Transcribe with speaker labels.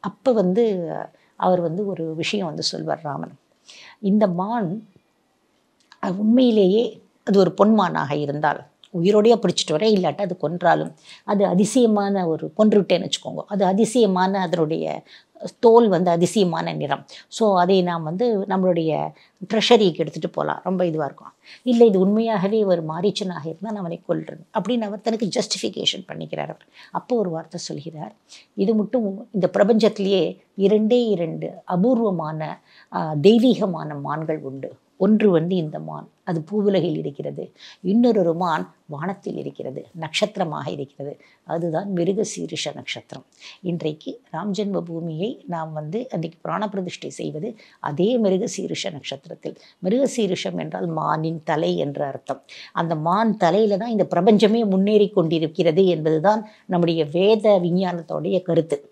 Speaker 1: அப்போ வந்து அவர் வந்து ஒரு விஷயம் வந்து சொல்வார் ராமன் இந்த மான் அது உண்மையிலேயே அது ஒரு பொன்மானாக இருந்தால் உயிரோடையே பிடிச்சிட்டு வரேன் இல்லாட்டா அது கொன்றாலும் அது அதிசயமான ஒரு கொன்று விட்டேன்னு வச்சுக்கோங்க அது அதிசயமான அதனுடைய தோல் வந்து அதிசயமான நிறம் ஸோ அதை நாம் வந்து நம்மளுடைய ட்ரெஷரிக்கு எடுத்துகிட்டு போகலாம் ரொம்ப இதுவாக இருக்கும் இல்லை இது உண்மையாகவே ஒரு மாரீச்சனாக இருந்தால் நான் அவனை கொல்றேன் அப்படின்னு அவர் தனக்கு ஜஸ்டிஃபிகேஷன் பண்ணிக்கிறார் அவர் அப்போ ஒரு வார்த்தை சொல்கிறார் இது மட்டும் இந்த பிரபஞ்சத்திலேயே இரண்டே இரண்டு அபூர்வமான ஆஹ், தெய்வீகமான மான்கள் உண்டு ஒன்று வந்து இந்த மான் அது பூவுலகில் இருக்கிறது இன்னொரு மான் வானத்தில் இருக்கிறது நட்சத்திரமாக இருக்கிறது அதுதான் மிருக சீரிஷ நட்சத்திரம் இன்றைக்கு ராம் ஜென்ம பூமியை நாம் வந்து அன்றைக்கு பிராண பிரதிஷ்டை செய்வது அதே மிருக சீரிஷ நட்சத்திரத்தில் மிருக சீரிஷம் என்றால் மானின் தலை என்ற அர்த்தம் அந்த மான் தலையில தான் இந்த பிரபஞ்சமே முன்னேறி கொண்டிருக்கிறது என்பதுதான் நம்முடைய வேத விஞ்ஞானத்தோடைய கருத்து